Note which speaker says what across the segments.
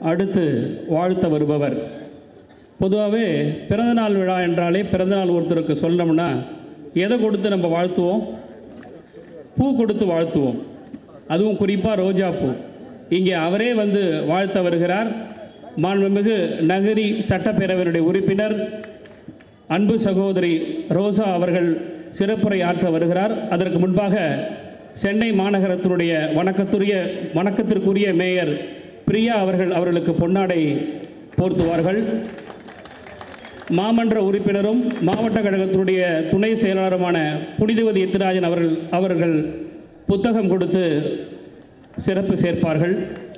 Speaker 1: அடுத்து வாழ்த்த வருபவர் பொதுவாகவே பிறந்தநாள் விழா என்றாலே பிறந்தநாள் ஒருத்தருக்கு சொல்லணும்னா எதை கொடுத்து நம்ம வாழ்த்துவோம் பூ கொடுத்து வாழ்த்துவோம் அதுவும் குறிப்பாக ரோஜா பூ இங்கே அவரே வந்து வாழ்த்த வருகிறார் மாண்புமிகு நகரி சட்டப்பேரவையினுடைய உறுப்பினர் அன்பு சகோதரி ரோசா அவர்கள் சிறப்புரை ஆற்ற வருகிறார் அதற்கு முன்பாக சென்னை மாநகரத்தினுடைய வணக்கத்துரிய வணக்கத்திற்குரிய மேயர் பிரியா அவர்கள் அவர்களுக்கு பொன்னாடை போர்த்துவார்கள் மாமன்ற உறுப்பினரும் மாவட்ட கழகத்தினுடைய துணை செயலாளருமான புனிதவதி எத்திராஜன் அவர்கள் அவர்கள் புத்தகம் கொடுத்து சிறப்பு சேர்ப்பார்கள்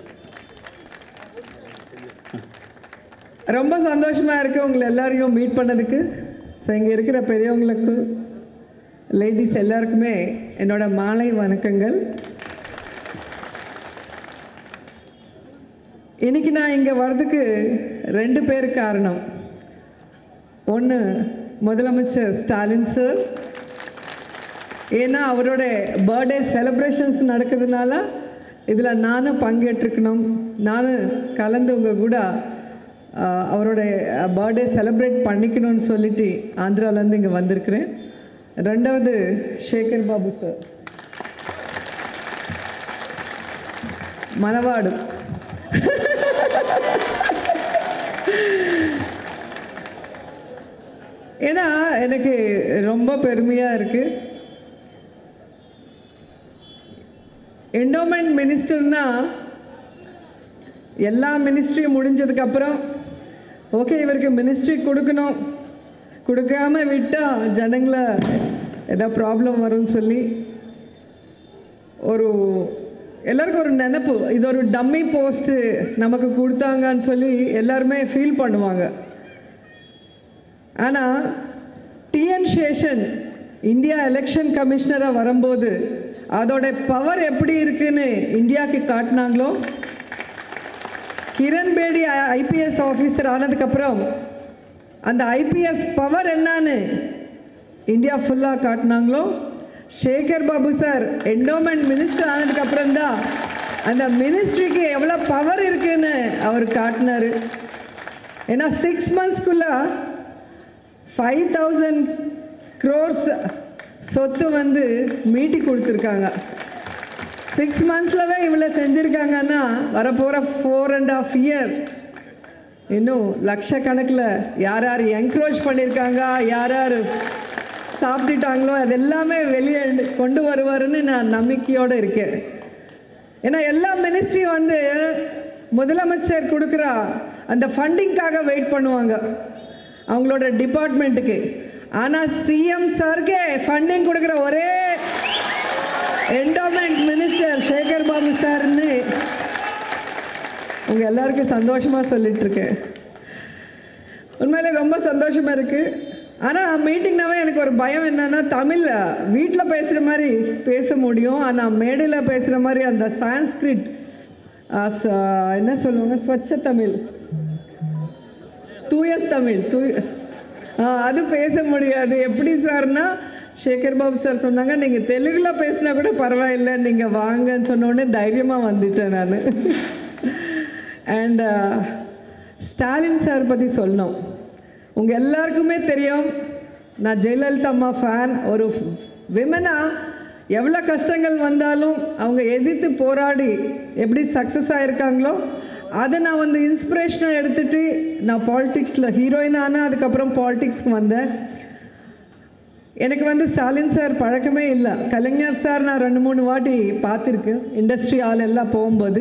Speaker 2: ரொம்ப சந்தோஷமாக இருக்குது உங்களை எல்லாரையும் மீட் பண்ணதுக்கு ஸோ இங்கே இருக்கிற பெரியவங்களுக்கு லேடிஸ் எல்லாருக்குமே என்னோட மாலை வணக்கங்கள் இன்னைக்கு நான் இங்கே வர்றதுக்கு ரெண்டு பேர் காரணம் ஒன்று முதலமைச்சர் ஸ்டாலின் சார் ஏன்னா அவரோட பர்த்டே செலிப்ரேஷன்ஸ் நடக்கிறதுனால இதில் நானும் பங்கேற்றுக்கணும் நானும் கலந்து உங்கள் கூட ஆஹ், அவரோட பர்த்டே செலிப்ரேட் பண்ணிக்கணும்னு சொல்லிட்டு ஆந்திராவிலேருந்து இங்கே வந்திருக்கிறேன் ரெண்டாவது சேகர் பாபு சார் மணவாடு ஏன்னா எனக்கு ரொம்ப பெருமையாக இருக்குது என்டோமெண்ட் மினிஸ்டர்னா எல்லா மினிஸ்ட்ரியும் முடிஞ்சதுக்கப்புறம் ஓகே இவருக்கு மினிஸ்ட்ரி கொடுக்கணும் கொடுக்காம விட்டால் ஜனங்களை ஏதோ ப்ராப்ளம் வரும்னு சொல்லி ஒரு எல்லாருக்கும் ஒரு நினப்பு இது ஒரு டம்மி போஸ்ட்டு நமக்கு கொடுத்தாங்கன்னு சொல்லி எல்லாருமே ஃபீல் பண்ணுவாங்க ஆனால் டிஎன் சேஷன் இந்தியா எலெக்ஷன் கமிஷனராக வரும்போது அதோட பவர் எப்படி இருக்குன்னு இந்தியாவுக்கு காட்டினாங்களோ கிரண் பேடி ஐபிஎஸ் ஆஃபீஸர் ஆனதுக்கப்புறம் அந்த ஐபிஎஸ் பவர் என்னன்னு இந்தியா ஃபுல்லாக காட்டினாங்களோ Sekhar Babu sir endowment minister ஆனதுக்கப்புறம் தான் அந்த மினிஸ்ட்ரிக்கு எவ்வளோ பவர் இருக்குன்னு அவர் காட்டினாரு ஏன்னா சிக்ஸ் மந்த்ஸ்க்குள்ளே ஃபைவ் தௌசண்ட் க்ரோர்ஸ் சொத்து வந்து மீட்டி கொடுத்துருக்காங்க சிக்ஸ் மந்த்ஸ்லவே இவ்வளோ செஞ்சுருக்காங்கன்னா வரப்போகிற ஃபோர் அண்ட் ஆஃப் இயர் இன்னும் லட்சக்கணக்கில் யார் யார் என்க்ரோச் பண்ணியிருக்காங்க யார் யார் சாப்பிட்டுட்டாங்களோ அது எல்லாமே வெளியே கொண்டு வருவாருன்னு நான் நம்பிக்கையோடு இருக்கேன் ஏன்னா எல்லா மினிஸ்ட்ரியும் வந்து முதலமைச்சர் கொடுக்குற அந்த ஃபண்டிங்காக வெயிட் பண்ணுவாங்க அவங்களோட டிபார்ட்மெண்ட்டுக்கு ஆனால் சிஎம் சார்க்கே ஃபண்டிங் கொடுக்குற ஒரே என்டோமெண்ட் மினிஸ்டர் சேகர் பாபு சார்னு உங்கள் எல்லாருக்கும் சந்தோஷமாக சொல்லிட்டு இருக்கேன் உண்மையிலே ரொம்ப சந்தோஷமாக இருக்குது ஆனால் மீட்டிங்னாவே எனக்கு ஒரு பயம் என்னன்னா தமிழ் வீட்டில் பேசுகிற மாதிரி பேச முடியும் ஆனால் மேடையில் பேசுகிற மாதிரி அந்த சான்ஸ்கிரிட் ஆ, ச- என்ன சொல்லுவாங்க ஸ்வச்ச தமிழ் தூய தமிழ் தூய ஆ, அது பேச முடியாது எப்படி சார்னா சேகர் பாபு சார் சொன்னாங்க நீங்கள் தெலுங்குல பேசினா கூட பரவாயில்ல நீங்கள் வாங்கன்னு சொன்ன உடனே தைரியமாக வந்துட்டேன் நான் அண்ட் ஸ்டாலின் சார் பற்றி சொல்லணும் உங்கள் எல்லாருக்குமே தெரியும் நான் ஜெயலலிதா அம்மா ஃபேன் ஒரு விமனாக எவ்வளோ கஷ்டங்கள் வந்தாலும் அவங்க எதிர்த்து போராடி எப்படி சக்ஸஸ் ஆகிருக்காங்களோ அதை நான் வந்து இன்ஸ்பிரேஷனாக எடுத்துகிட்டு நான் பாலிடிக்ஸில் ஹீரோயின் ஆனால் அதுக்கப்புறம் பாலிடிக்ஸ்க்கு வந்தேன் எனக்கு வந்து ஸ்டாலின் சார் பழக்கமே இல்லை கலைஞர் சார் நான் ரெண்டு மூணு வாட்டி பார்த்துருக்கேன் இண்டஸ்ட்ரி ஆள் எல்லாம் போகும்போது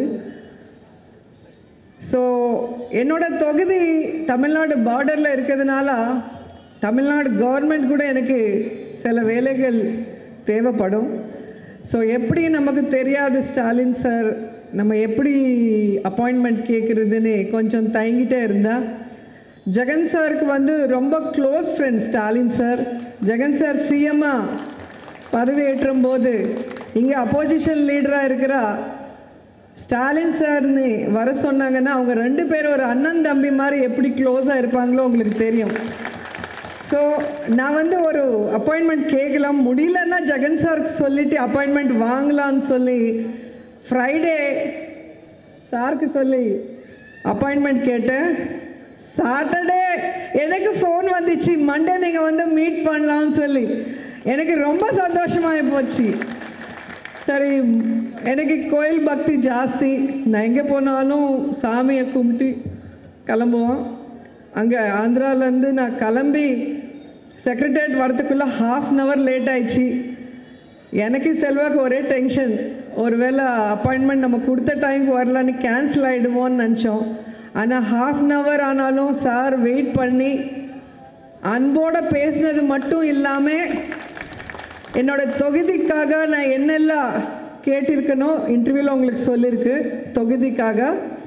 Speaker 2: ஸோ என்னோட தொகுதி தமிழ்நாடு பார்டரில் இருக்கிறதுனால தமிழ்நாடு கவர்மெண்ட் கூட எனக்கு சில வேலைகள் தேவைப்படும் ஸோ எப்படி நமக்கு தெரியாது ஸ்டாலின் சார் நம்ம எப்படி அப்பாயின்மெண்ட் கேட்குறதுன்னு கொஞ்சம் தயங்கிட்டே இருந்தா ஜெகன் சாருக்கு வந்து ரொம்ப close friend Stalin sir Jagan sir சிஎம்மாக பதவியேற்றும் போது இங்கே அப்போசிஷன் லீடராக இருக்கிற ஸ்டாலின் சார்னு வர சொன்னாங்கன்னா அவங்க ரெண்டு பேரும் ஒரு அண்ணன் தம்பி மாதிரி எப்படி க்ளோஸாக இருப்பாங்களோ உங்களுக்கு தெரியும் ஸோ நான் வந்து ஒரு அப்பாயின்மெண்ட் கேட்கலாம் முடியலன்னா ஜெகன் சாருக்கு சொல்லிட்டு அப்பாயின்மெண்ட் வாங்கலாம்னு சொல்லி ஃப்ரைடே சாருக்கு சொல்லி அப்பாயின்மெண்ட் கேட்டேன் சாட்டர்டே எனக்கு ஃபோன் வந்துச்சு மண்டே நீங்கள் வந்து மீட் பண்ணலாம்னு சொல்லி எனக்கு ரொம்ப சந்தோஷமாக போச்சு சரி எனக்கு கோயில் பக்தி ஜாஸ்தி நான் எங்கே போனாலும் சாமியை கும்பிட்டு கிளம்புவோம் அங்கே ஆந்திராலேருந்து நான் கிளம்பி செக்ரட்டரியேட் வரதுக்குள்ளே ஹாஃப் அன் ஹவர் லேட் ஆயிடுச்சு எனக்கு செல்வாக்கு ஒரே டென்ஷன் ஒருவேளை அப்பாயின்மெண்ட் நம்ம கொடுத்த டைமுக்கு வரலான்னு கேன்சல் ஆகிடுமோன்னு நினச்சோம் ஆனால் ஹாஃப் அன் ஹவர் ஆனாலும் சார் வெயிட் பண்ணி அன்போட பேசினது மட்டும் இல்லாமல் என்னோட தொகுதிக்காக நான் என்னெல்லாம் கேட்டிருக்கனோ இன்டர்வியூவில் உங்களுக்கு சொல்லியிருக்கு தொகுதிக்காக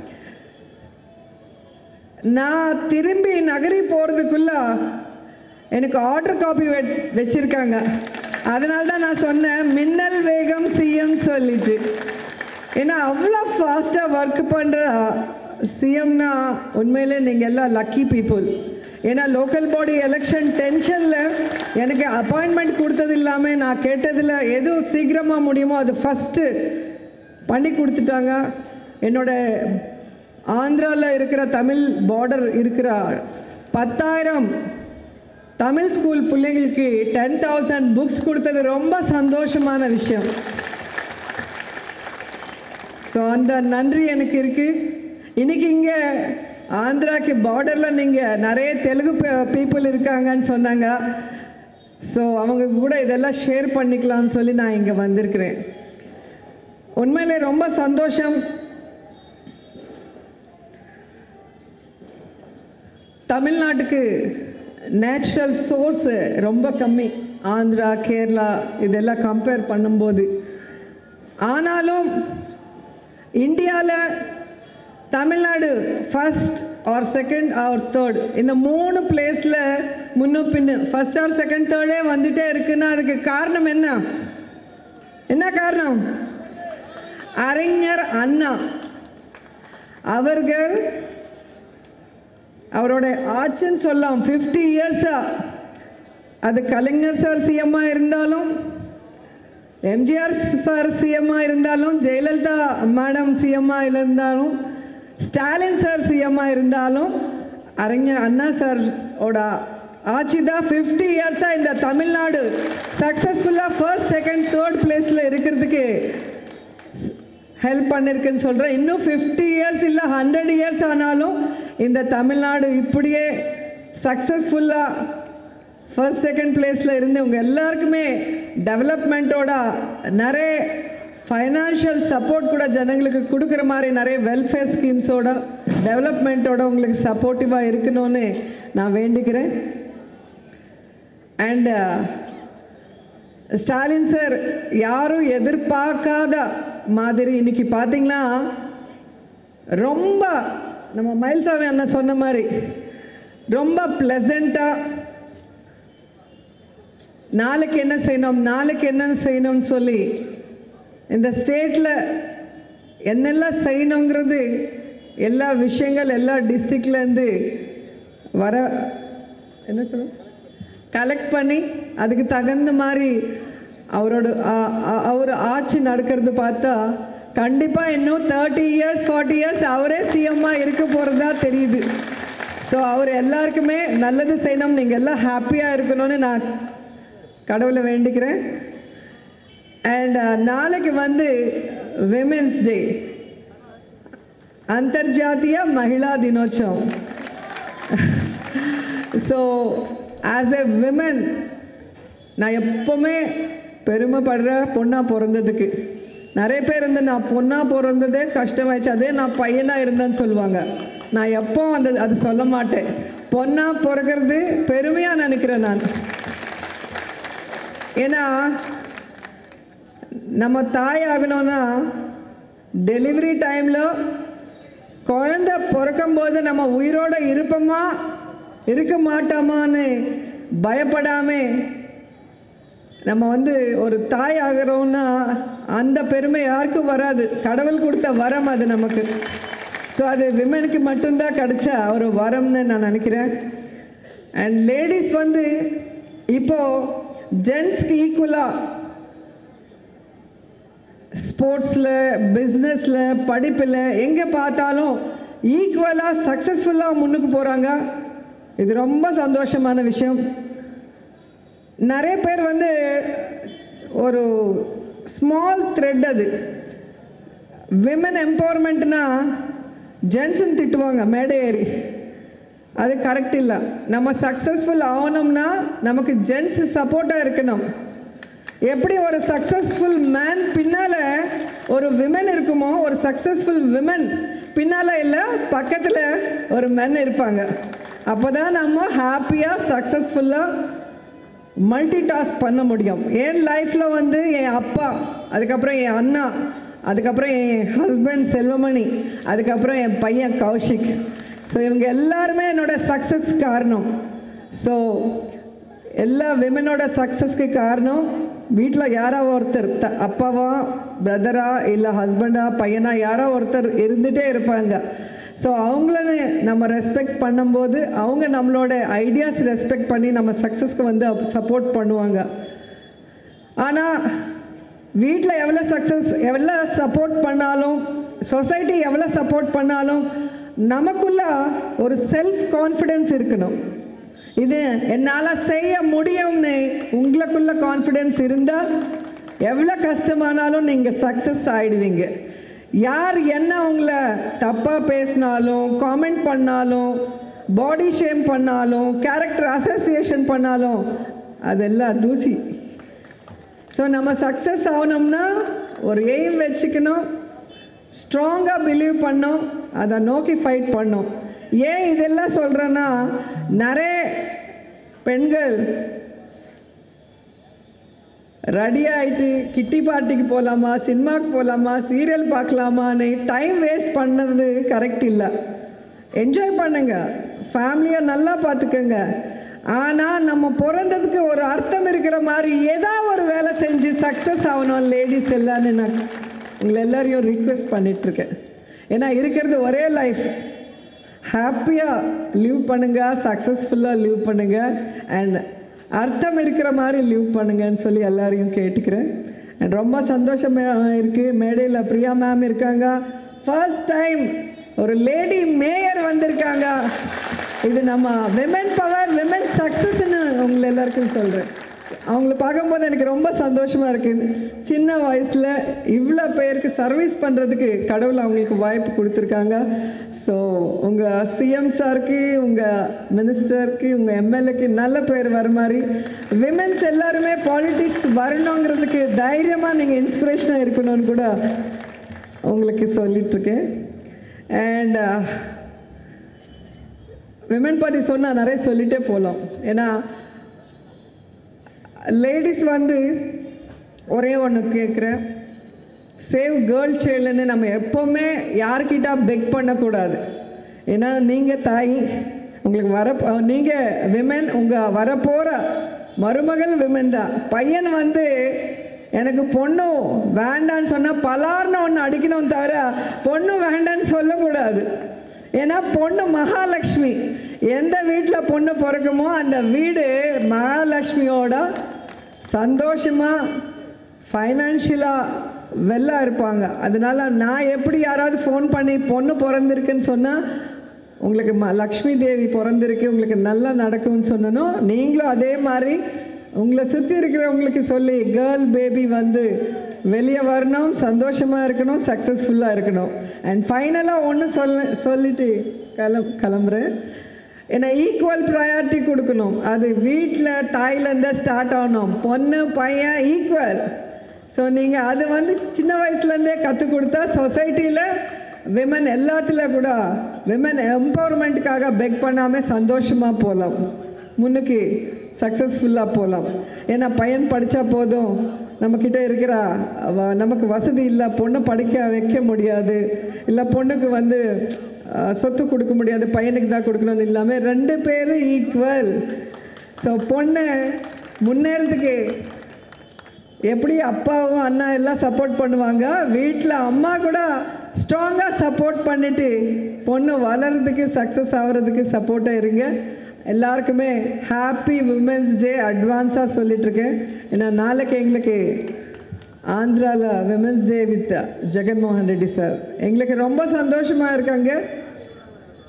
Speaker 2: நான் திரும்பி நகரி போகிறதுக்குள்ள எனக்கு ஆர்டர் காப்பி வெ வச்சுருக்காங்க அதனால தான் நான் சொன்னேன் மின்னல் வேகம் சிஎம் சொல்லிட்டு ஏன்னா அவ்வளோ ஃபாஸ்ட்டாக ஒர்க் பண்ணுற சிஎம்னா உண்மையிலே நீங்கள் எல்லாம் லக்கி பீப்புள் ஏன்னா லோக்கல் பாடி எலெக்ஷன் டென்ஷனில் எனக்கு அப்பாயின்மெண்ட் கொடுத்தது இல்லாமல் நான் கேட்டதில் எது சீக்கிரமாக முடியுமோ அது ஃபஸ்ட்டு பண்ணி கொடுத்துட்டாங்க என்னோட ஆந்திராவில் இருக்கிற தமிழ் பார்டர் இருக்கிற பத்தாயிரம் தமிழ் ஸ்கூல் பிள்ளைங்களுக்கு டென் தௌசண்ட் புக்ஸ் கொடுத்தது ரொம்ப சந்தோஷமான விஷயம் ஸோ அந்த நன்றி எனக்கு இருக்குது இன்னைக்கு இங்கே ஆந்திராக்கு பார்டரில் நீங்கள் நிறைய தெலுங்கு பீப்புள் இருக்காங்கன்னு சொன்னாங்க ஸோ அவங்க கூட இதெல்லாம் ஷேர் பண்ணிக்கலாம்னு சொல்லி நான் இங்கே வந்திருக்கிறேன் உண்மையிலே ரொம்ப சந்தோஷம் தமிழ்நாட்டுக்கு நேச்சுரல் சோர்ஸு ரொம்ப கம்மி ஆந்திரா கேரளா இதெல்லாம் கம்பேர் பண்ணும்போது ஆனாலும் இந்தியாவில் Tamil Nadu first or second or third இந்த மூணு பிளேஸில் முன்னு பின்னு ஃபர்ஸ்ட் ஆர் செகண்ட் தேர்டே வந்துட்டே இருக்குன்னா அதுக்கு காரணம் என்ன என்ன காரணம் அறிஞர் அண்ணா அவர்கள் அவரோட ஆட்சின்னு சொல்லலாம் ஃபிஃப்டி இயர்ஸாக அது கலைஞர் சார் சிஎம்மாக இருந்தாலும் எம்ஜிஆர் சார் சிஎம்மாக இருந்தாலும் ஜெயலலிதா மேடம் சிஎம்மாக இருந்தாலும் ஸ்டாலின் சார் சிஎம்மாக இருந்தாலும் அறிஞர் அண்ணா சாரோட ஆட்சி தான் ஃபிஃப்டி இயர்ஸாக இந்த தமிழ்நாடு சக்ஸஸ்ஃபுல்லாக ஃபர்ஸ்ட் செகண்ட் தேர்ட் பிளேஸில் இருக்கிறதுக்கு ஹெல்ப் பண்ணியிருக்குன்னு சொல்கிறேன் இன்னும் ஃபிஃப்டி இயர்ஸ் இல்லை ஹண்ட்ரட் இயர்ஸ் ஆனாலும் இந்த தமிழ்நாடு இப்படியே சக்ஸஸ்ஃபுல்லாக ஃபர்ஸ்ட் செகண்ட் பிளேஸில் இருந்து உங்கள் எல்லாருக்குமே டெவலப்மெண்ட்டோட நிறைய ஃபைனான்ஷியல் சப்போர்ட் கூட ஜனங்களுக்கு கொடுக்குற மாதிரி நிறைய வெல்ஃபேர் ஸ்கீம்ஸோட டெவலப்மெண்ட்டோட உங்களுக்கு சப்போர்ட்டிவாக இருக்கணும்னு நான் வேண்டிக்கிறேன் அண்ட் ஸ்டாலின் சார் யாரும் எதிர்பார்க்காத மாதிரி இன்னைக்கு பார்த்தீங்கன்னா ரொம்ப நம்ம மயில்சாமி அண்ணன் சொன்ன மாதிரி ரொம்ப ப்ளசண்ட்டாக நாளைக்கு என்ன செய்யணும் நாளைக்கு என்ன செய்யணும்னு சொல்லி இந்த ஸ்டேட்டில் என்னெல்லாம் செய்யணுங்கிறது எல்லா விஷயங்கள் எல்லா டிஸ்ட்ரிக்ட்லேருந்து வர என்ன சொல்ல கலெக்ட் பண்ணி அதுக்கு தகுந்த மாதிரி அவரோட ஆ- ஆ- அவர் ஆட்சி நடக்கிறது பார்த்தா கண்டிப்பாக இன்னும் தேர்ட்டி இயர்ஸ் ஃபார்ட்டி இயர்ஸ் அவரே சிஎம்மாக இருக்க போகிறதா தெரியுது ஸோ அவர் எல்லாருக்குமே நல்லது செய்யணும் நீங்கள் எல்லாம் ஹாப்பியாக இருக்கணும்னு நான் கடவுளை வேண்டிக்கிறேன் அண்ட் நாளைக்கு வந்து விமென்ஸ் டே అంతర్జాతీయ మహిళా దినోత్సవం ஸோ ஆஸ் எ விமன் நான் எப்போவுமே பெருமைப்படுற பொண்ணாக பிறந்ததுக்கு நிறைய பேர் வந்து நான் பொண்ணாக பிறந்ததே கஷ்டமாயிடுச்சு அதே நான் பையனாக இருந்தேன்னு சொல்லுவாங்க நான் எப்போ அந்த அது சொல்ல மாட்டேன் பொண்ணாக பிறக்கிறது பெருமையாக நினைக்கிறேன் நான் ஏன்னா நம்ம தாய் ஆகணும்னா டெலிவரி டைமில் குழந்தை பிறக்கும்போது நம்ம உயிரோட இருப்போமா இருக்க மாட்டோமான்னு பயப்படாம நம்ம வந்து ஒரு தாய் ஆகிறோம்னா அந்த பெருமை யாருக்கும் வராது கடவுள் கொடுத்த வரம் அது நமக்கு ஸோ அது விமனுக்கு மட்டும்தான் கிடைச்ச ஒரு வரம்னு நான் நினைக்கிறேன் அண்ட் லேடிஸ் வந்து இப்போ ஜென்ஸ்க்கு ஈக்குவலாக ஸ்போர்ட்ஸில் பிஸ்னஸில் படிப்பில் எங்கே பார்த்தாலும் ஈக்குவலாக சக்ஸஸ்ஃபுல்லாக முன்னுக்கு போகிறாங்க இது ரொம்ப சந்தோஷமான விஷயம் நிறைய பேர் வந்து ஒரு ஸ்மால் த்ரெட் அது விமன் எம்பவர்மெண்ட்னா ஜென்ஸுன்னு திட்டுவாங்க மேடை ஏறி அது கரெக்ட் இல்லை நம்ம சக்ஸஸ்ஃபுல் ஆகணும்னா நமக்கு ஜென்ஸ் சப்போர்ட்டாக இருக்கணும் எப்படி ஒரு சக்ஸஸ்ஃபுல் மேன் பின்னால் ஒரு விமன் இருக்குமோ ஒரு சக்ஸஸ்ஃபுல் விமன் பின்னால் இல்லை பக்கத்தில் ஒரு மென் இருப்பாங்க அப்போ தான் நம்ம ஹாப்பியாக சக்ஸஸ்ஃபுல்லாக மல்டி டாஸ்க் பண்ண முடியும் என் லைஃப்பில் வந்து என் அப்பா அதுக்கப்புறம் என் அண்ணா அதுக்கப்புறம் என் ஹஸ்பண்ட் செல்வமணி அதுக்கப்புறம் என் பையன் கௌஷிக் ஸோ இவங்க எல்லாருமே என்னோட சக்ஸஸ் காரணம் ஸோ எல்லா விமனோட சக்ஸஸ்க்கு காரணம் வீட்டில் யாரோ ஒருத்தர் த அப்பாவா பிரதரா இல்லை ஹஸ்பண்டா பையனா யாரோ ஒருத்தர் இருந்துகிட்டே இருப்பாங்க ஸோ அவங்கள நம்ம ரெஸ்பெக்ட் பண்ணும்போது அவங்க நம்மளோட ஐடியாஸ் ரெஸ்பெக்ட் பண்ணி நம்ம சக்ஸஸ்க்கு வந்து சப்போர்ட் பண்ணுவாங்க ஆனால் வீட்டில் எவ்வளோ சக்ஸஸ் எவ்வளோ சப்போர்ட் பண்ணாலும் சொசைட்டி எவ்வளோ சப்போர்ட் பண்ணாலும் நமக்குள்ள ஒரு செல்ஃப் கான்ஃபிடென்ஸ் இருக்கணும் இது என்னால் செய்ய முடியும்னு உங்களுக்குள்ள கான்ஃபிடென்ஸ் இருந்தால் எவ்வளோ கஷ்டமானாலும் நீங்கள் சக்ஸஸ் ஆகிடுவீங்க யார் என்ன உங்களை தப்பாக பேசினாலும் காமெண்ட் பண்ணாலும் பாடி ஷேம் பண்ணாலும் கேரக்டர் அசோசியேஷன் பண்ணாலும் அதெல்லாம் தூசி ஸோ நம்ம சக்ஸஸ் ஆகணும்னா ஒரு எய்ம் வச்சுக்கணும் ஸ்ட்ராங்காக பிலீவ் பண்ணோம் அதை நோக்கி ஃபைட் பண்ணோம் ஏன் இதெல்லாம் சொல்கிறேன்னா நிறைய பெண்கள் ரெடி ஆகிட்டு கிட்டி பார்ட்டிக்கு போகலாமா சினிமாக்கு போகலாமா சீரியல் பார்க்கலாமான்னு டைம் வேஸ்ட் பண்ணது கரெக்ட் இல்லை என்ஜாய் பண்ணுங்க ஃபேமிலியை நல்லா பார்த்துக்கோங்க ஆனால் நம்ம பிறந்ததுக்கு ஒரு அர்த்தம் இருக்கிற மாதிரி ஏதாவது ஒரு வேலை செஞ்சு சக்ஸஸ் ஆகணும் லேடிஸ் எல்லான்னு நான் உங்களை எல்லாரையும் ரிக்வெஸ்ட் பண்ணிகிட்ருக்கேன் ஏன்னா இருக்கிறது ஒரே லைஃப் ஹாப்பியாக லீவ் பண்ணுங்கள் சக்ஸஸ்ஃபுல்லாக லீவ் பண்ணுங்கள் அண்ட் அர்த்தம் இருக்கிற மாதிரி லீவ் பண்ணுங்கன்னு சொல்லி எல்லாரையும் கேட்டுக்கிறேன் அண்ட் ரொம்ப சந்தோஷமாக இருக்குது மேடையில் பிரியா மேம் இருக்காங்க ஃபர்ஸ்ட் டைம் ஒரு லேடி மேயர் வந்திருக்காங்க இது நம்ம விமென் பவர் விமென் சக்ஸஸ்ன்னு உங்களை எல்லாருக்கும் சொல்கிறேன் அவங்கள பார்க்கும்போது எனக்கு ரொம்ப சந்தோஷமாக இருக்குது சின்ன வயசில் இவ்வளோ பேருக்கு சர்வீஸ் பண்ணுறதுக்கு கடவுள் அவங்களுக்கு வாய்ப்பு கொடுத்துருக்காங்க ஸோ உங்கள் சிஎம் சாருக்கு உங்கள் மினிஸ்டருக்கு உங்கள் எம்எல்ஏக்கு நல்ல பேர் வர மாதிரி விமென்ஸ் எல்லாருமே பாலிட்டிக்ஸ் வரணுங்கிறதுக்கு தைரியமாக நீங்கள் இன்ஸ்பிரேஷனாக இருக்கணும்னு கூட உங்களுக்கு சொல்லிகிட்ருக்கேன் அண்ட் விமன் பற்றி சொன்னால் நிறைய சொல்லிகிட்டே போகலாம் ஏன்னா லேடிஸ் வந்து ஒரே ஒன்று கேட்குறேன் சேவ் கேர்ள் சைல்டுன்னு நம்ம எப்போவுமே யார்கிட்ட பெக் பண்ணக்கூடாது ஏன்னா நீங்கள் தாய் உங்களுக்கு வர நீங்கள் விமன் உங்கள் வரப்போகிற மருமகள் விமன் தான் பையன் வந்து எனக்கு பொண்ணு வேண்டான்னு சொன்னால் பலார்னு ஒன்று அடிக்கணும் தவிர பொண்ணு வேண்டான்னு சொல்லக்கூடாது ஏன்னா பொண்ணு மகாலட்சுமி எந்த வீட்டில் பொண்ணு பிறக்குமோ அந்த வீடு மகாலட்சுமியோட சந்தோஷமாக ஃபைனான்ஷியலாக வெள்ளா இருப்பாங்க அதனால நான் எப்படி யாராவது ஃபோன் பண்ணி பொண்ணு பிறந்திருக்குன்னு சொன்னால் உங்களுக்கு ம லக்ஷ்மி தேவி பிறந்திருக்கு உங்களுக்கு நல்லா நடக்கும்னு சொன்னனும் நீங்களும் அதே மாதிரி உங்களை சுற்றி இருக்கிறவங்களுக்கு சொல்லி கேர்ள் பேபி வந்து வெளியே வரணும் சந்தோஷமாக இருக்கணும் சக்ஸஸ்ஃபுல்லாக இருக்கணும் அண்ட் ஃபைனலாக ஒன்று சொல்ல சொல்லிட்டு கிளம் கிளம்புறேன் ஏன்னா ஈக்குவல் ப்ரையாரிட்டி கொடுக்கணும் அது வீட்டில் தாய்லேருந்தே ஸ்டார்ட் ஆகணும் பொண்ணு பையன் ஈக்குவல் ஸோ நீங்கள் அது வந்து சின்ன வயசுலேருந்தே கற்றுக் கொடுத்தா சொசைட்டியில் விமன் எல்லாத்துல கூட விமன் எம்பவர்மெண்ட்டுக்காக பெக் பண்ணாமல் சந்தோஷமாக போகலாம் முன்னுக்கு சக்ஸஸ்ஃபுல்லாக போகலாம் ஏன்னா பையன் படித்தா போதும் நம்மக்கிட்ட இருக்கிற வ- நமக்கு வசதி இல்லை பொண்ணை படிக்க வைக்க முடியாது இல்லை பொண்ணுக்கு வந்து அஹ், சொத்து கொடுக்க முடியாது பையனுக்கு தான் கொடுக்கணும்னு இல்லாமல் ரெண்டு பேரும் ஈக்குவல் ஸோ பொண்ணு முன்னேறதுக்கு எப்படி அப்பாவும் அண்ணா எல்லாம் சப்போர்ட் பண்ணுவாங்க வீட்டில் அம்மா கூட ஸ்ட்ராங்காக சப்போர்ட் பண்ணிட்டு பொண்ணு வளர்றதுக்கு சக்ஸஸ் ஆகிறதுக்கு சப்போர்ட்டாக இருங்க எல்லாருக்குமே ஹாப்பி உமன்ஸ் டே அட்வான்ஸாக சொல்லிட்டுருக்கேன் ஏன்னா நாளைக்கு எங்களுக்கு ஆந்திராவில் women's day with Jaganmohan Reddy sir எங்களுக்கு ரொம்ப சந்தோஷமாக இருக்காங்க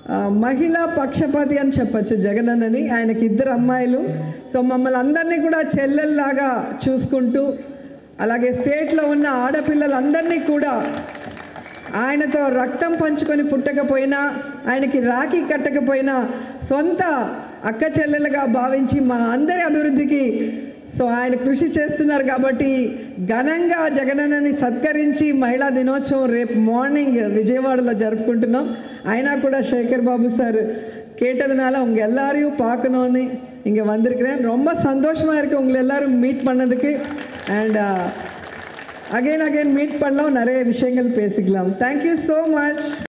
Speaker 2: ఆ, మహిళా పక్షపాతి అని చెప్పొచ్చు జగనన్నని ఆయనకి ఇద్దరు అమ్మాయిలు సో మమ్మల్ని అందరినీ కూడా చెల్లెల్లాగా చూసుకుంటూ అలాగే స్టేట్లో ఉన్న ఆడపిల్లలందరినీ కూడా ఆయనతో రక్తం పంచుకొని పుట్టకపోయినా ఆయనకి రాఖీ కట్టకపోయినా సొంత అక్క చెల్లెలుగా భావించి మా అందరి అభివృద్ధికి సో ఆయన కృషి చేస్తున్నారు కాబట్టి ఘనంగా జగనన్నని సత్కరించి మహిళా దినోత్సవం రేపు మార్నింగ్ விஜயவாடல ஜருப்புకుంటున్నాம் అయినా కూడా சேகர் பாபு சார் கேட்டதுனால உங்கள் எல்லாரையும் பார்க்கணுன்னு இங்கே வந்திருக்கிறேன் ரொம்ப சந்தோஷமாக இருக்குது உங்களை எல்லாரும் மீட் பண்ணதுக்கு அண்ட் அகைன் அகைன் மீட் பண்ணலாம் நிறைய விஷயங்கள் பேசிக்கலாம் தேங்க்யூ ஸோ மச்